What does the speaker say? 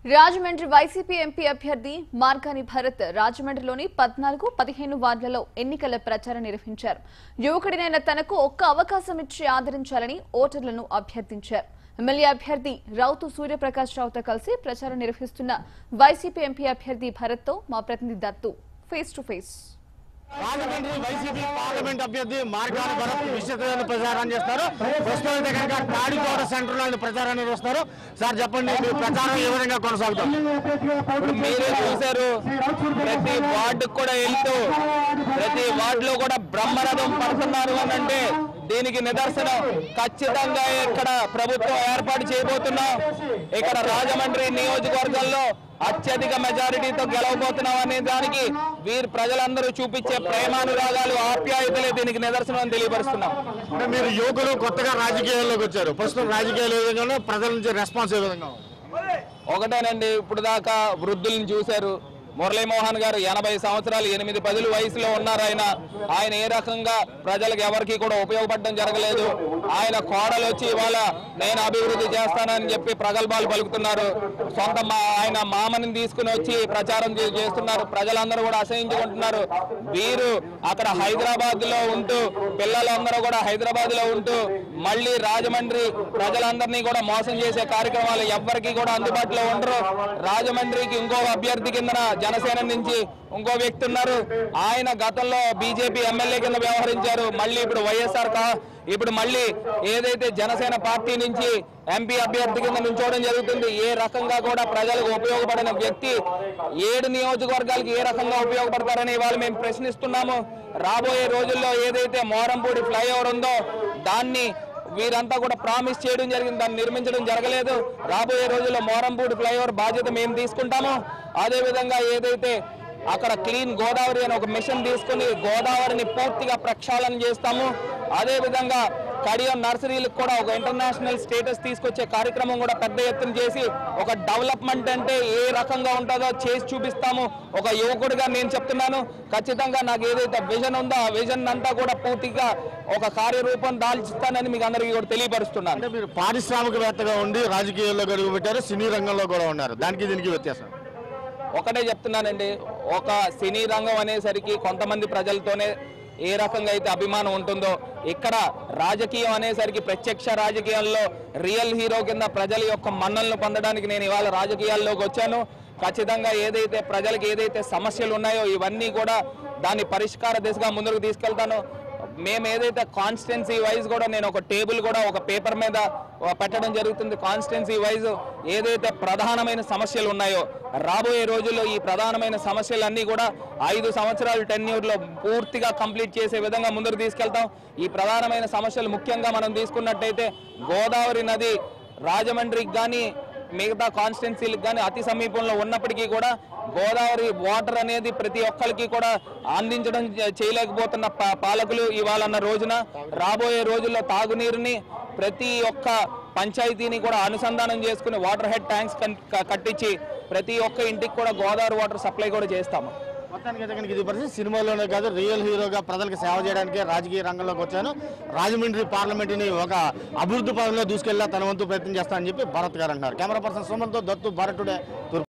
Rajahmundry YCP MP అభ్యర్థి మార్గాని భరత్ రాజమండ్రిలోని పద్నాలుగు పదిహేను వార్డులలో ఎన్నికల ప్రచారం నిర్వహించారు యువకుడినైన తనకు ఒక్క అవకాశం ఇచ్చి ఆదరించాలని ఓటర్లను అభ్యర్థించారు ఎమ్మెల్యే అభ్యర్థి రౌతు సూర్యప్రకాష్ రావుతో కలిసి ప్రచారం నిర్వహిస్తున్న వైసీపీ ఎంపీ అభ్యర్థి భరత్తో మా ప్రతినిధి Dattu face to face Rajahmundry YCP parliament అభ్యర్థి మార్గాన భరత్ విస్తృతమైన ప్రచారం చేస్తారు ప్రస్తుతం అయితే కనుక తాడికోట సెంటర్ లో ఆయన ప్రచారం నిర్వహిస్తారు సార్ చెప్పండి మీ ప్రచారం ఏ విధంగా కొనసాగుతాం ఇప్పుడు మీరే చూశారు ప్రతి వార్డుకు కూడా వెళ్తూ ప్రతి వార్డులో కూడా బ్రహ్మరథం పడుతున్నారు అని అంటే దీనికి నిదర్శనం ఖచ్చితంగా ఇక్కడ ప్రభుత్వం ఏర్పాటు చేయబోతున్నాం ఇక్కడ రాజమండ్రి నియోజకవర్గంలో అత్యధిక మెజారిటీతో గెలవబోతున్నాం అనే దానికి వీరు ప్రజలందరూ చూపించే ప్రేమానురాగాలు ఆప్యాయతలే దీనికి నిదర్శనం అని తెలియపరుస్తున్నాం అంటే మీరు యువకులు కొత్తగా రాజకీయాల్లోకి వచ్చారు ప్రస్తుతం రాజకీయాలు ఏ విధంగా ఉన్నాయి? ప్రజల నుంచి రెస్పాన్స్ ఏ విధంగా ఉంది? ఒకటేనండి ఇప్పుడు దాకా వృద్ధులను చూశారు మురళీమోహన్ గారు ఎనభై సంవత్సరాలు ఎనిమిది పదుల వయసులో ఉన్నారు ఆయన ఆయన ఏ రకంగా ప్రజలకు ఎవరికి కూడా ఉపయోగపడడం జరగలేదు ఆయన కోడలు వచ్చి ఇవాళ నేను అభివృద్ధి చేస్తానని చెప్పి ప్రగల్భాలు పలుకుతున్నారు సొంత మా ఆయన మామని తీసుకుని వచ్చి ప్రచారం చే- చేస్తున్నారు ప్రజలందరూ కూడా అసహించుకుంటున్నారు వీరు అక్కడ హైదరాబాద్ లో ఉంటూ పిల్లలందరూ కూడా హైదరాబాద్ లో ఉంటూ మళ్ళీ రాజమండ్రి ప్రజలందరినీ కూడా మోసం చేసే కార్యక్రమాలు ఎవ్వరికీ కూడా అందుబాటులో ఉండరు రాజమండ్రికి ఇంకో అభ్యర్థి కిందన జనసేన నుంచి ఇంకో వ్యక్తి ఉన్నారు ఆయన గతంలో బీజేపీ ఎమ్మెల్యే కింద వ్యవహరించారు మళ్ళీ ఇప్పుడు వైఎస్ఆర్ కా ఇప్పుడు మళ్ళీ ఏదైతే జనసేన పార్టీ నుంచి ఎంపీ అభ్యర్థి కింద నుంచోవడం జరుగుతుంది ఏ రకంగా కూడా ప్రజలకు ఉపయోగపడిన వ్యక్తి ఏడు నియోజకవర్గాలకు ఏ రకంగా ఉపయోగపడతారని ఇవాళ మేము ప్రశ్నిస్తున్నాము రాబోయే రోజుల్లో ఏదైతే మోరంపూడి ఫ్లైఓవర్ ఉందో దాన్ని వీరంతా కూడా ప్రామిస్ చేయడం జరిగింది దాన్ని నిర్మించడం జరగలేదు రాబోయే రోజుల్లో మోరంపూడి ఫ్లైఓవర్ బాధ్యత మేము తీసుకుంటాము అదే విధంగా ఏదైతే అక్కడ క్లీన్ గోదావరి అని ఒక మిషన్ తీసుకుని గోదావరిని పూర్తిగా ప్రక్షాళన చేస్తాము అదే విధంగా కడియం నర్సరీలకు కూడా ఒక ఇంటర్నేషనల్ స్టేటస్ తీసుకొచ్చే కార్యక్రమం కూడా పెద్ద ఎత్తున చేసి ఒక డెవలప్మెంట్ అంటే ఏ రకంగా ఉంటుందో చేసి చూపిస్తాము ఒక యువకుడిగా నేను చెప్తున్నాను ఖచ్చితంగా నాకు ఏదైతే విజన్ ఉందో ఆ విజన్ అంతా కూడా పూర్తిగా ఒక కార్యరూపం దాల్చుతానని మీకు అందరికీ కూడా తెలియపరుస్తున్నాను అంటే మీరు పారిశ్రామికవేత్తగా ఉండి రాజకీయాల్లో గడుగు పెట్టారు సినీ రంగంలో కూడా ఉన్నారు దానికి దీనికి వ్యత్యాసం ఒకటే చెప్తున్నానండి ఒక సినీ రంగం అనేసరికి కొంతమంది ప్రజలతోనే ఏ రకంగా అయితే అభిమానం ఉంటుందో ఇక్కడ రాజకీయం అనేసరికి ప్రత్యక్ష రాజకీయాల్లో రియల్ హీరో కింద ప్రజల యొక్క మన్నలను పొందడానికి నేను ఇవాళ రాజకీయాల్లోకి వచ్చాను ఖచ్చితంగా ఏదైతే ప్రజలకు ఏదైతే సమస్యలు ఉన్నాయో ఇవన్నీ కూడా దాని పరిష్కార దిశగా ముందుకు తీసుకెళ్తాను మేము ఏదైతే కాన్స్టిట్యున్సీ వైజ్ కూడా నేను ఒక టేబుల్ కూడా ఒక పేపర్ మీద ఆ, పెట్టడం జరుగుతుంది కాన్స్టిట్యున్సీ వైజ్ ఏదైతే ప్రధానమైన సమస్యలు ఉన్నాయో రాబోయే రోజుల్లో ఈ ప్రధానమైన సమస్యలన్నీ కూడా ఐదు సంవత్సరాలు టెన్యూర్లో పూర్తిగా కంప్లీట్ చేసే విధంగా ముందుకు తీసుకెళ్తాం ఈ ప్రధానమైన సమస్యలు ముఖ్యంగా మనం తీసుకున్నట్టయితే గోదావరి నది రాజమండ్రికి కానీ మిగతా కాన్స్టిట్యున్సీలకు కానీ అతి సమీపంలో ఉన్నప్పటికీ కూడా గోదావరి వాటర్ అనేది ప్రతి ఒక్కరికి కూడా అందించడం చే- చేయలేకపోతున్న పా- పాలకులు ఇవాళన్న రోజున రాబోయే రోజుల్లో తాగునీరుని ప్రతి ఒక్క పంచాయతీని కూడా అనుసంధానం చేసుకుని వాటర్ హెడ్ ట్యాంక్స్ కన్- క- కట్టించి ప్రతి ఒక్క ఇంటికి కూడా గోదావరి వాటర్ సప్లై కూడా చేస్తాము మొత్తానికి అయితే కనుక ఇది పరిస్థితి సినిమాలోనే కాదు రియల్ హీరోగా ప్రజలకు సేవ చేయడానికి రాజకీయ రంగంలోకి వచ్చాను రాజమండ్రి పార్లమెంటుని ఒక అభివృద్ధి పదంలో దూసుకెళ్ళా తన వంతు ప్రయత్నం చేస్తానని చెప్పి భరత్ గారు అంటున్నారు కెమెరా పర్సన్ సుమన్తో దత్తు భరతుడే తూర్పు